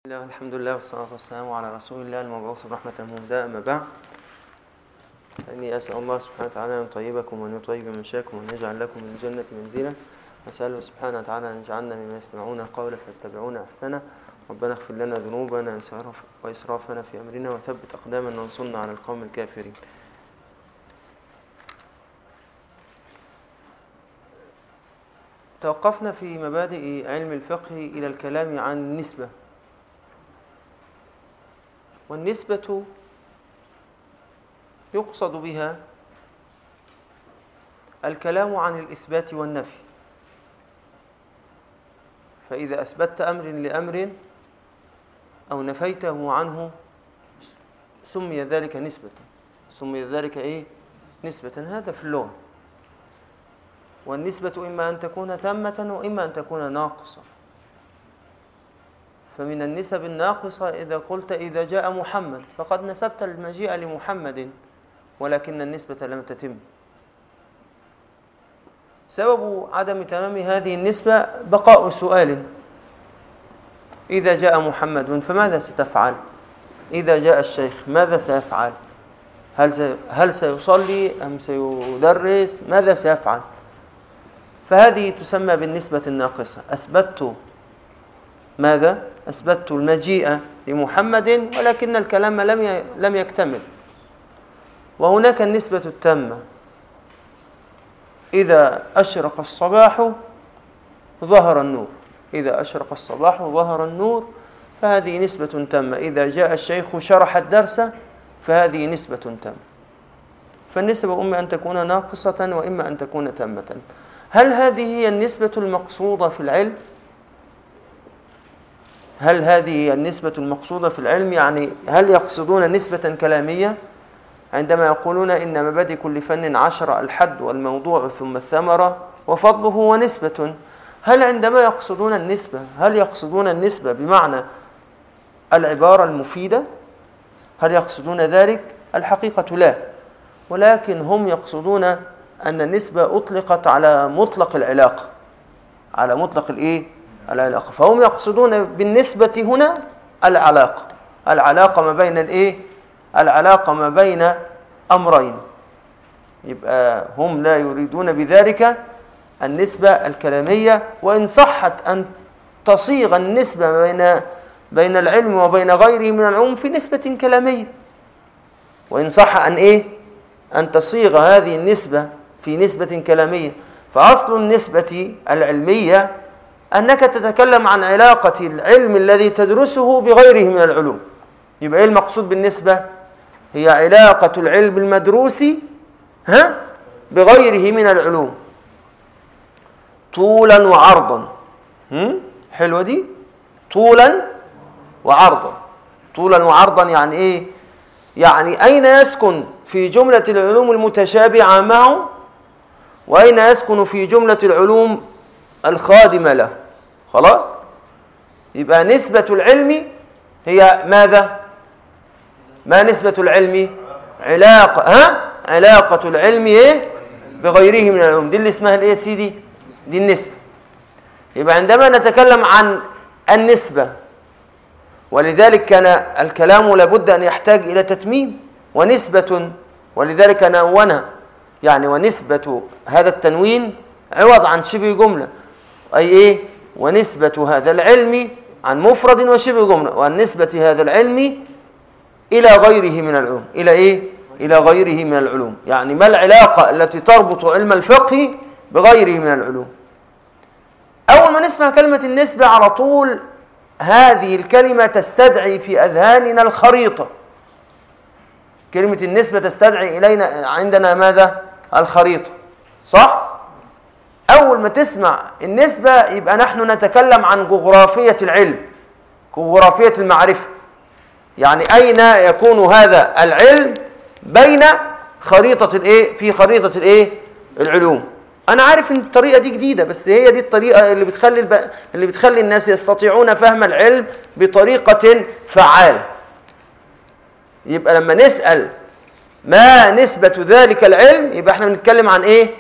الله الحمد لله والصلاة والسلام على رسول الله المبعوث رحمة مهداة أما بعد فإني أسأل الله سبحانه وتعالى أن يطيبكم وأن يطيب منشاكم وأن يجعل لكم من الجنة منزلا أسأله سبحانه وتعالى أن يجعلنا مما يستمعون القول فيتبعون أحسنه ربنا اغفر لنا ذنوبنا وإسرافنا في أمرنا وثبت أقدامنا وانصرنا على القوم الكافرين توقفنا في مبادئ علم الفقه إلى الكلام عن النسبة والنسبة يقصد بها الكلام عن الإثبات والنفي فإذا أثبتت أمر لأمر أو نفيته عنه سمي ذلك نسبة سمي ذلك إيه؟ نسبة هذا في اللغة والنسبة إما أن تكون تامة وإما أن تكون ناقصة فمن النسب الناقصة إذا قلت إذا جاء محمد فقد نسبت المجيء لمحمد ولكن النسبة لم تتم سبب عدم تمام هذه النسبة بقاء سؤال إذا جاء محمد فماذا ستفعل إذا جاء الشيخ ماذا سيفعل هل هل سيصلي أم سيدرس ماذا سيفعل فهذه تسمى بالنسبة الناقصة أثبتت ماذا أثبتت المجيء لمحمد ولكن الكلام لم لم يكتمل وهناك النسبة التامة إذا أشرق الصباح ظهر النور إذا أشرق الصباح ظهر النور فهذه نسبة تامة إذا جاء الشيخ شرح الدرس فهذه نسبة تامة فالنسبة إما أن تكون ناقصة وإما أن تكون تامة هل هذه هي النسبة المقصودة في العلم؟ هل هذه هي النسبة المقصودة في العلم؟ يعني هل يقصدون نسبة كلامية؟ عندما يقولون إن مبادئ كل فن عشرة الحد والموضوع ثم الثمرة وفضله ونسبة هل عندما يقصدون النسبة هل يقصدون النسبة بمعنى العبارة المفيدة هل يقصدون ذلك الحقيقة لا ولكن هم يقصدون أن النسبة أطلقت على مطلق العلاقة على مطلق الإيه؟ العلاقة فهم يقصدون بالنسبة هنا العلاقة العلاقة ما بين الإيه؟ العلاقة ما بين أمرين يبقى هم لا يريدون بذلك النسبة الكلامية وإن صحت أن تصيغ النسبة بين بين العلم وبين غيره من العلوم في نسبة كلامية وإن صح أن إيه أن تصيغ هذه النسبة في نسبة كلامية فأصل النسبة العلمية أنك تتكلم عن علاقة العلم الذي تدرسه بغيره من العلوم يبقى إيه المقصود بالنسبة هي علاقة العلم المدروس ها بغيره من العلوم طولا وعرضا حلوة دي طولا وعرضا طولا وعرضا يعني ايه يعني اين يسكن في جملة العلوم المتشابهة معه واين يسكن في جملة العلوم الخادمة له خلاص يبقى نسبة العلم هي ماذا ما نسبة العلم علاقة ها علاقة العلم ايه بغيره من العلوم دي اللي اسمها الايه يا سيدي دي النسبة يبقى عندما نتكلم عن النسبة ولذلك كان الكلام لابد أن يحتاج إلى تتميم ونسبة ولذلك نونها يعني ونسبة هذا التنوين عوض عن شبه جملة أي إيه ونسبة هذا العلم عن مفرد وشبه جملة والنسبة هذا العلم إلى غيره من العلوم إلى إيه إلى غيره من العلوم يعني ما العلاقة التي تربط علم الفقه بغيره من العلوم أول ما نسمع كلمة النسبة على طول هذه الكلمة تستدعي في أذهاننا الخريطة كلمة النسبة تستدعي إلينا عندنا ماذا؟ الخريطة صح؟ أول ما تسمع النسبة يبقى نحن نتكلم عن جغرافية العلم جغرافية المعرفة يعني أين يكون هذا العلم بين خريطة الإيه؟ في خريطة الإيه؟ العلوم انا عارف ان الطريقه دي جديده بس هي دي الطريقه اللي بتخلي الب... اللي بتخلي الناس يستطيعون فهم العلم بطريقه فعاله يبقى لما نسال ما نسبه ذلك العلم يبقى احنا بنتكلم عن ايه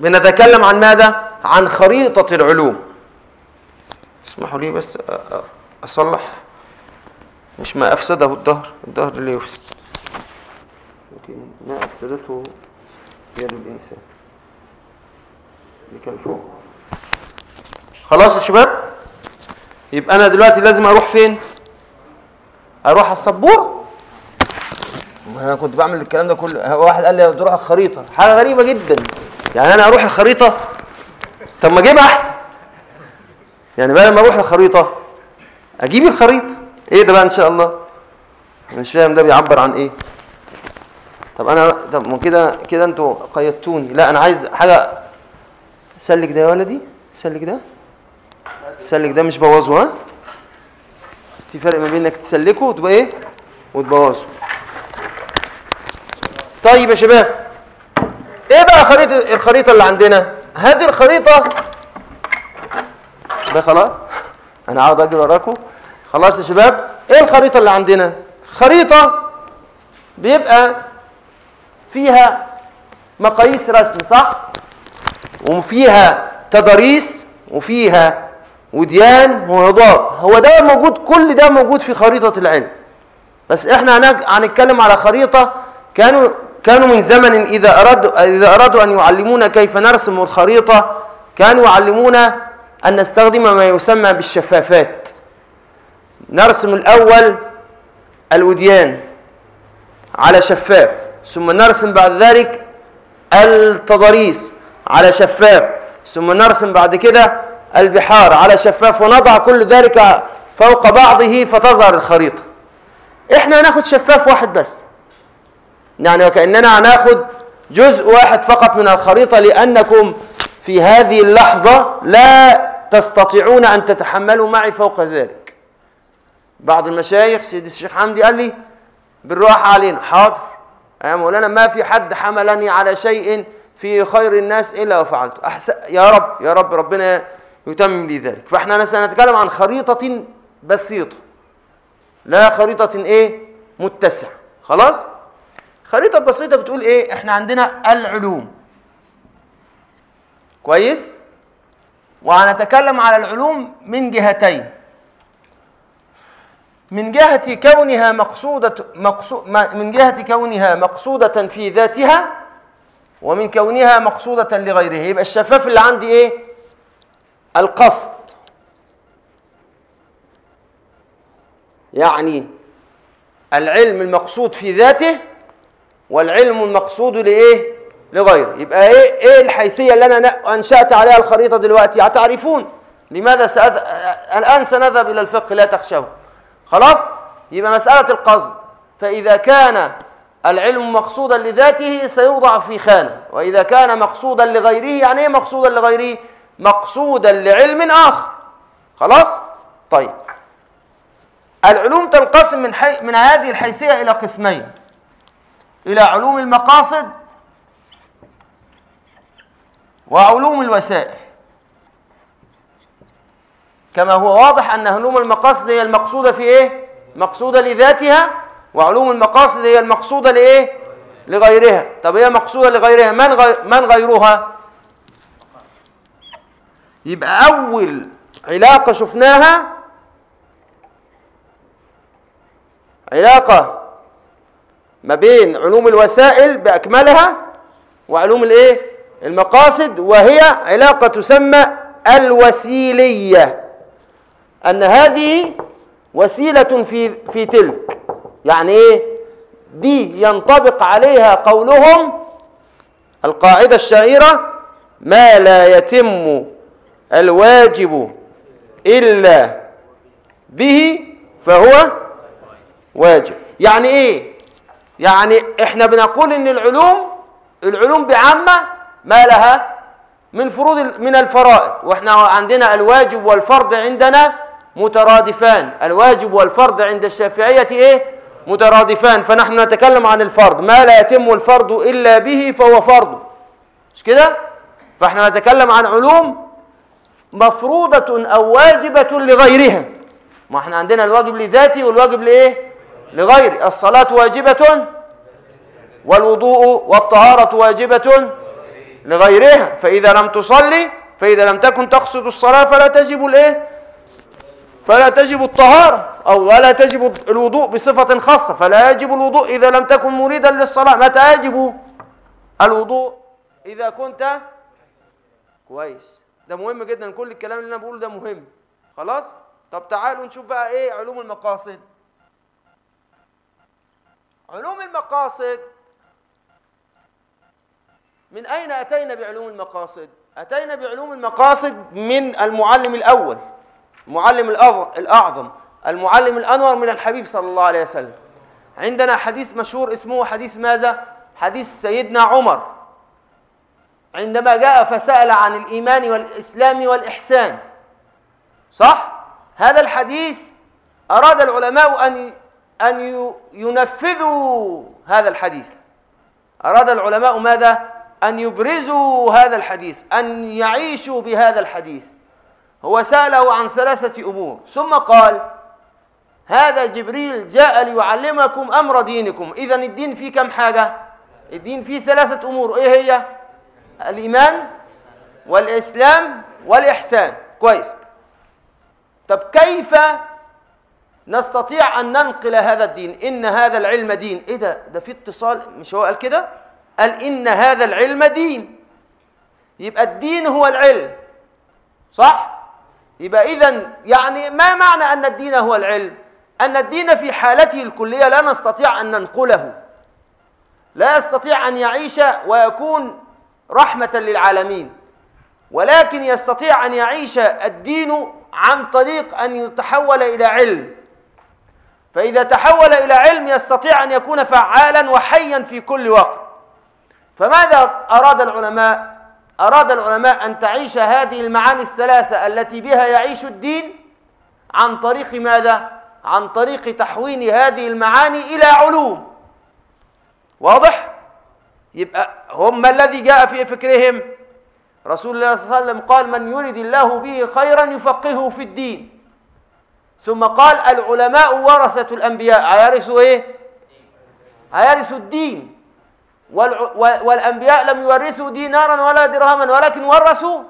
بنتكلم عن ماذا عن خريطه العلوم اسمحوا لي بس اصلح مش ما افسده الدهر الدهر اللي يفسد لكن ما افسدته يد الانسان اللي كان فوق خلاص يا شباب يبقى انا دلوقتي لازم اروح فين اروح على السبوره ما انا كنت بعمل الكلام ده كله واحد قال لي تروح الخريطه حاجه غريبه جدا يعني انا اروح الخريطه طب ما اجيبها احسن يعني بدل ما اروح الخريطه اجيب الخريطه ايه ده بقى ان شاء الله مش فاهم ده بيعبر عن ايه طب انا طب ما كده كده انتوا قيدتوني لا انا عايز حاجه سلك ده يا ولدي سلك ده سلك ده مش بوظه ها في فرق ما بين انك تسلكه وتبقى ايه وتبوظه طيب يا شباب ايه بقى خريطه الخريطه اللي عندنا هذه الخريطه ده خلاص انا عاوز اجري وراكم خلاص يا شباب ايه الخريطه اللي عندنا خريطه بيبقى فيها مقاييس رسم صح وفيها تضاريس وفيها وديان وهضاب هو ده موجود كل ده موجود في خريطه العلم بس احنا هنج- هنتكلم على خريطه كانوا كانوا من زمن اذا ارادوا اذا ارادوا ان يعلمونا كيف نرسم الخريطه كانوا يعلمونا ان نستخدم ما يسمى بالشفافات نرسم الاول الوديان على شفاف ثم نرسم بعد ذلك التضاريس على شفاف ثم نرسم بعد كده البحار على شفاف ونضع كل ذلك فوق بعضه فتظهر الخريطة احنا هناخد شفاف واحد بس يعني وكأننا هناخد جزء واحد فقط من الخريطة لأنكم في هذه اللحظة لا تستطيعون أن تتحملوا معي فوق ذلك بعض المشايخ سيدي الشيخ حمدي قال لي بالراحة علينا حاضر يا مولانا ما في حد حملني على شيء في خير الناس إلا وفعلته أحسن يا رب يا رب ربنا يتمم لي ذلك فإحنا سنتكلم عن خريطة بسيطة لا خريطة إيه متسعة خلاص خريطة بسيطة بتقول إيه إحنا عندنا العلوم كويس وهنتكلم على العلوم من جهتين من جهة كونها مقصودة مقصو من جهة كونها مقصودة في ذاتها ومن كونها مقصودة لغيره يبقى الشفاف اللي عندي ايه القصد يعني العلم المقصود في ذاته والعلم المقصود لايه لغيره يبقى ايه ايه الحيثيه اللي انا انشات عليها الخريطه دلوقتي هتعرفون لماذا سأذ... الان سنذهب الى الفقه لا تخشوا خلاص يبقى مساله القصد فاذا كان العلم مقصودا لذاته سيوضع في خانه واذا كان مقصودا لغيره يعني ايه مقصودا لغيره مقصودا لعلم اخر خلاص طيب العلوم تنقسم من حي... من هذه الحيثيه الى قسمين الى علوم المقاصد وعلوم الوسائل كما هو واضح ان علوم المقاصد هي المقصوده في ايه مقصوده لذاتها وعلوم المقاصد هي المقصوده لايه لغيرها طب هي مقصوده لغيرها من غي... من غيرها يبقى اول علاقه شفناها علاقه ما بين علوم الوسائل باكملها وعلوم الايه المقاصد وهي علاقه تسمى الوسيليه ان هذه وسيله في في تلك يعني ايه دي ينطبق عليها قولهم القاعده الشهيره ما لا يتم الواجب الا به فهو واجب يعني ايه يعني احنا بنقول ان العلوم العلوم بعامه ما لها من فروض من الفرائض واحنا عندنا الواجب والفرض عندنا مترادفان الواجب والفرض عند الشافعيه ايه مترادفان فنحن نتكلم عن الفرض ما لا يتم الفرض الا به فهو فرض مش كده فاحنا نتكلم عن علوم مفروضه او واجبه لغيرها ما احنا عندنا الواجب لذاته والواجب لايه لغيره الصلاه واجبه والوضوء والطهاره واجبه لغيرها فاذا لم تصلي فاذا لم تكن تقصد الصلاه فلا تجب الايه فلا تجب الطهارة أو ولا تجب الوضوء بصفة خاصة فلا يجب الوضوء إذا لم تكن مريدا للصلاة متى يجب الوضوء إذا كنت كويس ده مهم جدا كل الكلام اللي أنا بقوله ده مهم خلاص طب تعالوا نشوف بقى إيه علوم المقاصد علوم المقاصد من أين أتينا بعلوم المقاصد أتينا بعلوم المقاصد من المعلم الأول المعلم الأعظم المعلم الأنور من الحبيب صلى الله عليه وسلم عندنا حديث مشهور اسمه حديث ماذا؟ حديث سيدنا عمر عندما جاء فسأل عن الإيمان والإسلام والإحسان صح؟ هذا الحديث أراد العلماء أن أن ينفذوا هذا الحديث أراد العلماء ماذا؟ أن يبرزوا هذا الحديث أن يعيشوا بهذا الحديث هو سأله عن ثلاثة أمور ثم قال هذا جبريل جاء ليعلمكم أمر دينكم إذا الدين فيه كم حاجة الدين فيه ثلاثة أمور إيه هي الإيمان والإسلام والإحسان كويس طب كيف نستطيع أن ننقل هذا الدين إن هذا العلم دين إيه ده ده في اتصال مش هو قال كده قال إن هذا العلم دين يبقى الدين هو العلم صح يبقى إذا يعني ما معنى أن الدين هو العلم أن الدين في حالته الكلية لا نستطيع أن ننقله لا يستطيع أن يعيش ويكون رحمة للعالمين ولكن يستطيع أن يعيش الدين عن طريق أن يتحول إلى علم فإذا تحول إلى علم يستطيع أن يكون فعالا وحيا في كل وقت فماذا أراد العلماء؟ أراد العلماء أن تعيش هذه المعاني الثلاثة التي بها يعيش الدين عن طريق ماذا؟ عن طريق تحوين هذه المعاني إلى علوم واضح؟ يبقى هم الذي جاء في فكرهم رسول الله صلى الله عليه وسلم قال من يرد الله به خيرا يفقهه في الدين ثم قال العلماء ورثة الأنبياء هيرثوا إيه؟ هيرثوا الدين والأنبياء لم يورثوا دينارا ولا درهما ولكن ورثوا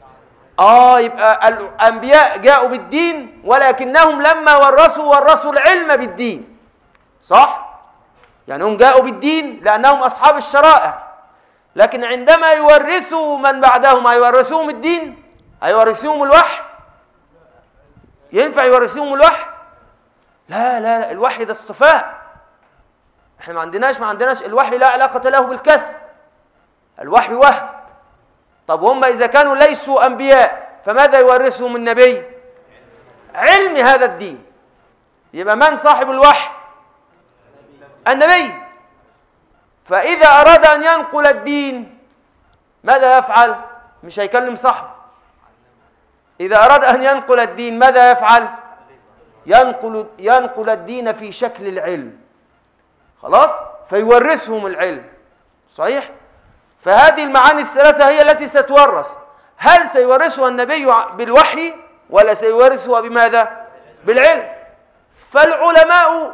آه يبقى الأنبياء جاءوا بالدين ولكنهم لما ورثوا ورثوا العلم بالدين صح؟ يعني هم جاءوا بالدين لأنهم أصحاب الشرائع لكن عندما يورثوا من بعدهم هيورثوهم الدين هيورثوهم الوحي ينفع يورثوهم الوحي لا لا لا الوحي ده اصطفاء احنا ما عندناش ما عندناش الوحي لا علاقة له بالكسب الوحي وهم طب هم إذا كانوا ليسوا أنبياء فماذا يورثهم النبي علم هذا الدين يبقى من صاحب الوحي النبي فإذا أراد أن ينقل الدين ماذا يفعل مش هيكلم صاحبه إذا أراد أن ينقل الدين ماذا يفعل ينقل ينقل الدين في شكل العلم خلاص فيورثهم العلم صحيح فهذه المعاني الثلاثة هي التي ستورث هل سيورثها النبي بالوحي ولا سيورثها بماذا بالعلم فالعلماء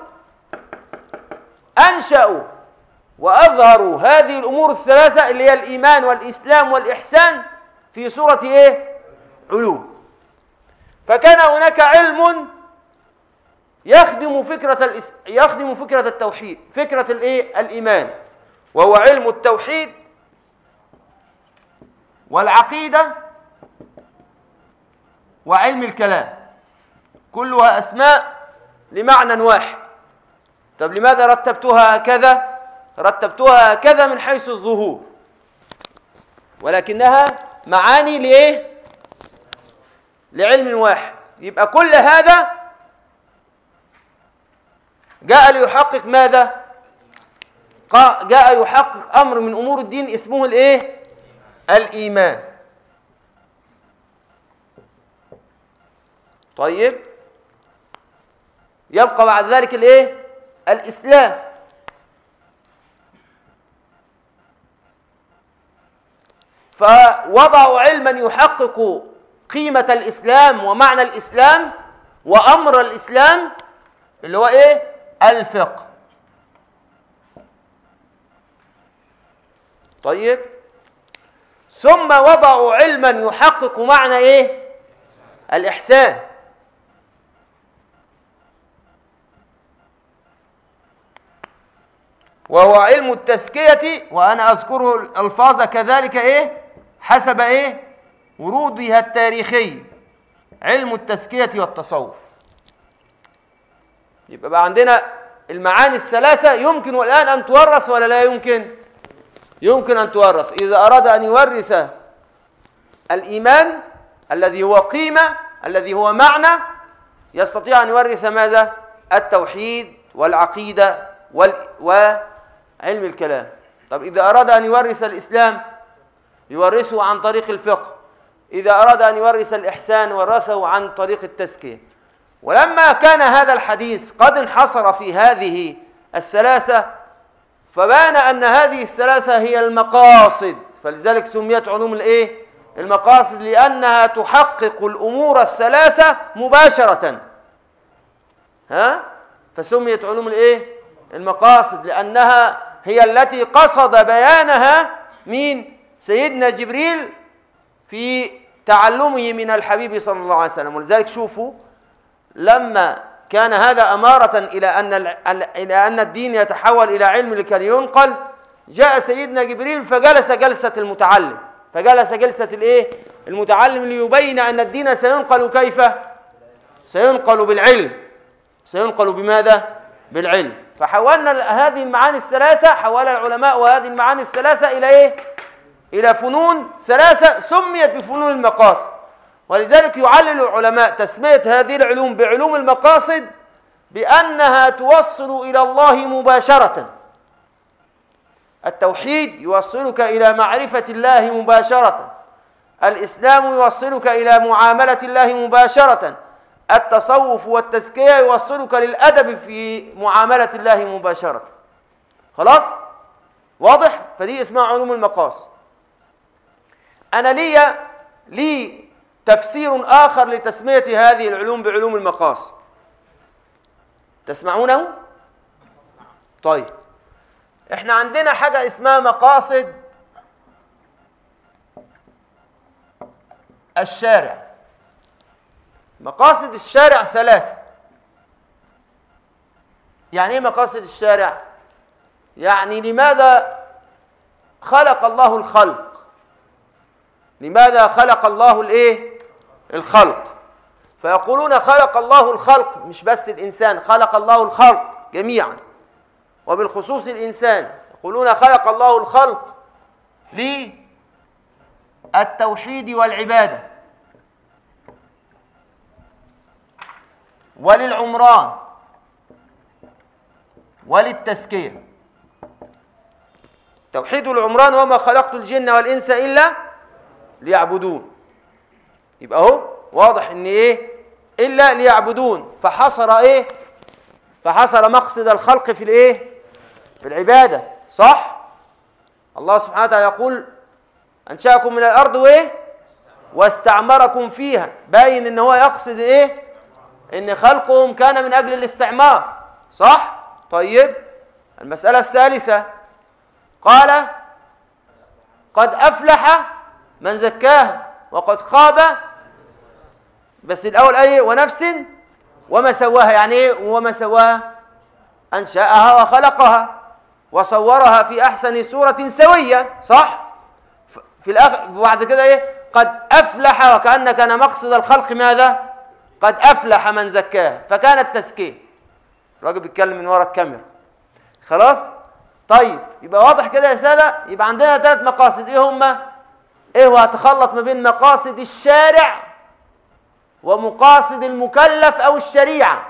أنشأوا وأظهروا هذه الأمور الثلاثة اللي هي الإيمان والإسلام والإحسان في صورة إيه؟ علوم فكان هناك علم يخدم فكرة الإس... يخدم فكرة التوحيد فكرة الإيه؟ الإيمان وهو علم التوحيد والعقيدة وعلم الكلام كلها أسماء لمعنى واحد طب لماذا رتبتها هكذا رتبتها هكذا من حيث الظهور ولكنها معاني لإيه لعلم واحد يبقى كل هذا جاء ليحقق ماذا جاء يحقق أمر من أمور الدين اسمه الإيه الإيمان طيب يبقى بعد ذلك الإيه الإسلام فوضعوا علما يحقق قيمة الإسلام ومعنى الإسلام وأمر الإسلام اللي هو إيه الفقه طيب ثم وضعوا علما يحقق معنى ايه الاحسان وهو علم التزكية وأنا أذكره الألفاظ كذلك إيه حسب إيه ورودها التاريخي علم التزكية والتصوف يبقى بقى عندنا المعاني الثلاثة يمكن الآن أن تورث ولا لا يمكن يمكن أن تورث إذا أراد أن يورث الإيمان الذي هو قيمة الذي هو معنى يستطيع أن يورث ماذا التوحيد والعقيدة وال... وعلم الكلام طب إذا أراد أن يورث الإسلام يورثه عن طريق الفقه إذا أراد أن يورث الإحسان ورثه عن طريق التزكية ولما كان هذا الحديث قد انحصر في هذه الثلاثة فبان أن هذه الثلاثة هي المقاصد فلذلك سميت علوم الإيه؟ المقاصد لأنها تحقق الأمور الثلاثة مباشرة ها؟ فسميت علوم الإيه؟ المقاصد لأنها هي التي قصد بيانها مين؟ سيدنا جبريل في تعلمه من الحبيب صلى الله عليه وسلم ولذلك شوفوا لما كان هذا أمارة إلى أن إلى أن الدين يتحول إلى علم لكي ينقل جاء سيدنا جبريل فجلس جلسة المتعلم فجلس جلسة الإيه؟ المتعلم ليبين أن الدين سينقل كيف؟ سينقل بالعلم سينقل بماذا؟ بالعلم فحولنا هذه المعاني الثلاثة حول العلماء وهذه المعاني الثلاثة إلى إيه؟ إلى فنون ثلاثة سميت بفنون المقاصد ولذلك يعلل العلماء تسمية هذه العلوم بعلوم المقاصد بأنها توصل إلى الله مباشرة التوحيد يوصلك إلى معرفة الله مباشرة الإسلام يوصلك إلى معاملة الله مباشرة التصوف والتزكية يوصلك للأدب في معاملة الله مباشرة خلاص؟ واضح؟ فدي اسمها علوم المقاصد أنا لي لي تفسير آخر لتسمية هذه العلوم بعلوم المقاصد تسمعونه؟ طيب احنا عندنا حاجة اسمها مقاصد الشارع مقاصد الشارع ثلاثة يعني ايه مقاصد الشارع يعني لماذا خلق الله الخلق لماذا خلق الله الايه الخلق فيقولون خلق الله الخلق مش بس الانسان خلق الله الخلق جميعا وبالخصوص الانسان يقولون خلق الله الخلق للتوحيد والعباده وللعمران وللتزكيه توحيد العمران وما خلقت الجن والانس الا ليعبدون يبقى اهو واضح ان ايه الا ليعبدون فحصر ايه فحصر مقصد الخلق في الايه في العباده صح الله سبحانه وتعالى يقول انشاكم من الارض وايه واستعمركم فيها باين ان هو يقصد ايه ان خلقهم كان من اجل الاستعمار صح طيب المساله الثالثه قال قد افلح من زكاها وقد خاب بس الاول ايه ونفس وما سواها يعني ايه وما سواها انشاها وخلقها وصورها في احسن صوره سويه صح في الاخر بعد كده ايه قد افلح وكان كان مقصد الخلق ماذا قد افلح من زكاها فكان التزكيه الراجل بيتكلم من ورا الكاميرا خلاص طيب يبقى واضح كده يا ساده يبقى عندنا ثلاث مقاصد ايه هما ايه وهتخلط ما بين مقاصد الشارع ومقاصد المكلف او الشريعه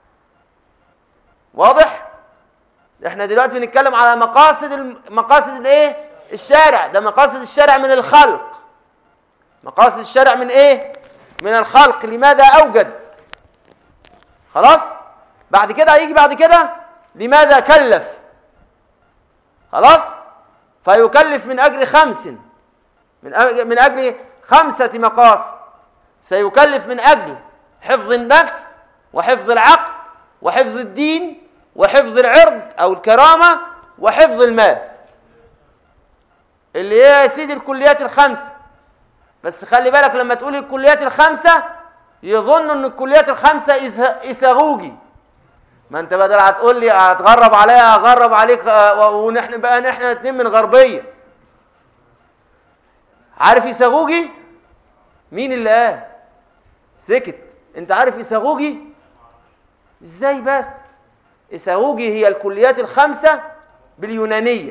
واضح احنا دلوقتي بنتكلم على مقاصد الم... مقاصد الايه الشارع ده مقاصد الشارع من الخلق مقاصد الشارع من ايه من الخلق لماذا اوجد خلاص بعد كده هيجي بعد كده لماذا كلف خلاص فيكلف من اجل خمس من أجل من اجل خمسه مقاصد سيكلف من اجل حفظ النفس وحفظ العقل وحفظ الدين وحفظ العرض او الكرامه وحفظ المال اللي هي يا سيدي الكليات الخمسه بس خلي بالك لما تقول الكليات الخمسه يظن ان الكليات الخمسه اساغوجي ما انت بدل هتقول لي هتغرب عليا هغرب عليك آه، و- ونحن بقى نحن اتنين من غربيه عارف يساغوجي مين اللي قال سكت انت عارف يساغوجي ازاي بس يساغوجي هي الكليات الخمسه باليونانيه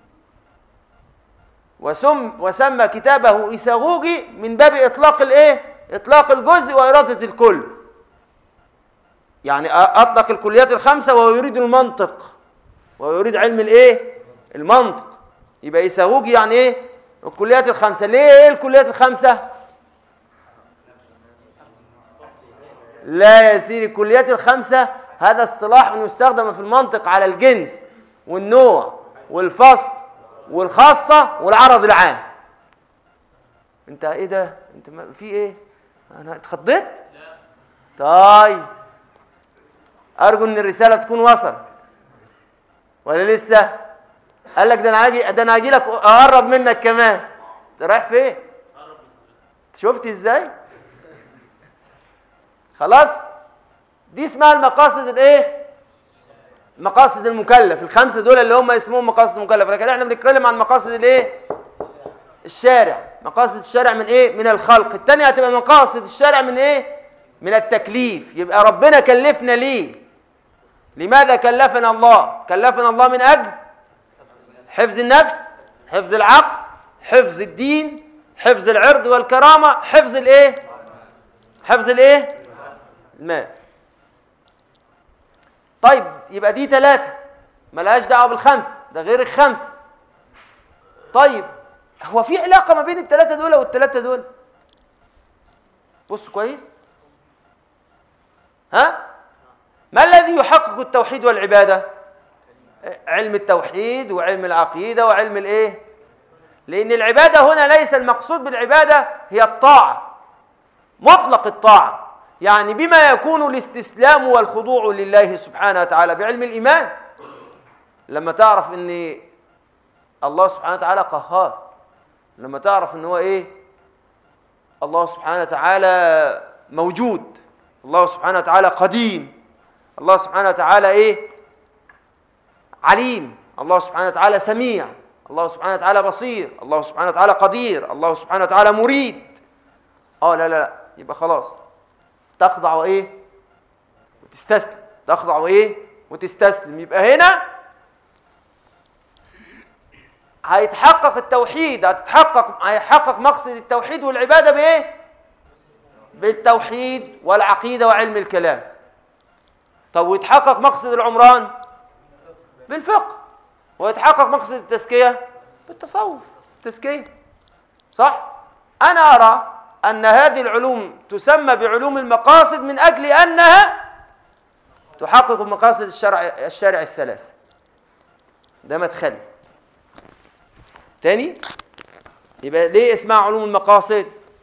وسم وسمى كتابه إيساغوجي من باب إطلاق الإيه؟ إطلاق الجزء وإرادة الكل. يعني أ- أطلق الكليات الخمسة وهو يريد المنطق وهو يريد علم الإيه؟ المنطق. يبقى إيساغوجي يعني إيه؟ الكليات الخمسة، ليه إيه الكليات الخمسة؟ لا يا سيدي الكليات الخمسة هذا اصطلاح يستخدم في المنطق على الجنس والنوع والفصل والخاصة والعرض العام انت ايه ده انت ما في ايه انا اتخضيت طيب ارجو ان الرسالة تكون وصلت ولا لسه قال لك ده انا هاجي ده انا هاجي لك اقرب منك كمان ده رايح فين شفت ازاي خلاص دي اسمها المقاصد الايه مقاصد المكلف الخمسه دول اللي هم اسمهم مقاصد المكلف لكن احنا بنتكلم عن مقاصد الايه الشارع مقاصد الشارع من ايه من الخلق الثانيه هتبقى مقاصد الشارع من ايه من التكليف يبقى ربنا كلفنا ليه لماذا كلفنا الله كلفنا الله من اجل حفظ النفس حفظ العقل حفظ الدين حفظ العرض والكرامه حفظ الايه حفظ الايه المال طيب يبقى دي ثلاثة ملهاش دعوة بالخمسة ده غير الخمسة طيب هو في علاقة ما بين الثلاثة دول والثلاثة دول بص كويس ها ما الذي يحقق التوحيد والعبادة علم التوحيد وعلم العقيدة وعلم الايه لأن العبادة هنا ليس المقصود بالعبادة هي الطاعة مطلق الطاعة يعني بما يكون الاستسلام والخضوع لله سبحانه وتعالى بعلم الإيمان لما تعرف ان الله سبحانه وتعالى قهار لما تعرف ان هو ايه الله سبحانه وتعالى موجود الله سبحانه وتعالى قديم الله سبحانه وتعالى ايه عليم الله سبحانه وتعالى سميع الله سبحانه وتعالى بصير الله سبحانه وتعالى قدير الله سبحانه وتعالى مريد اه لا لا لا يبقى خلاص تخضع وايه وتستسلم تخضع وايه وتستسلم يبقى هنا هيتحقق التوحيد هتتحقق هيحقق مقصد التوحيد والعباده بايه بالتوحيد والعقيده وعلم الكلام طب ويتحقق مقصد العمران بالفقه ويتحقق مقصد التزكيه بالتصوف تزكيه صح انا ارى أن هذه العلوم تسمى بعلوم المقاصد من أجل أنها تحقق مقاصد الشرع الشارع الثلاثة ده مدخلي تاني يبقى ليه اسمها علوم المقاصد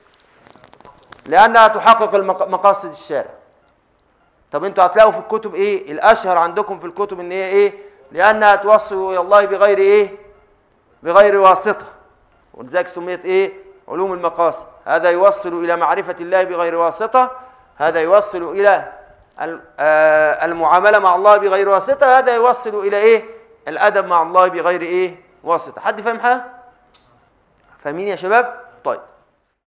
لأنها تحقق المق- مقاصد الشارع طب انتوا هتلاقوا في الكتب ايه الاشهر عندكم في الكتب ان هي ايه لانها توصل الى الله بغير ايه بغير واسطه ولذلك سميت ايه علوم المقاصد هذا يوصل الى معرفه الله بغير واسطه هذا يوصل الى ال- آه، المعامله مع الله بغير واسطه هذا يوصل الى ايه الادب مع الله بغير ايه واسطه حد فاهم حاجه فاهمين يا شباب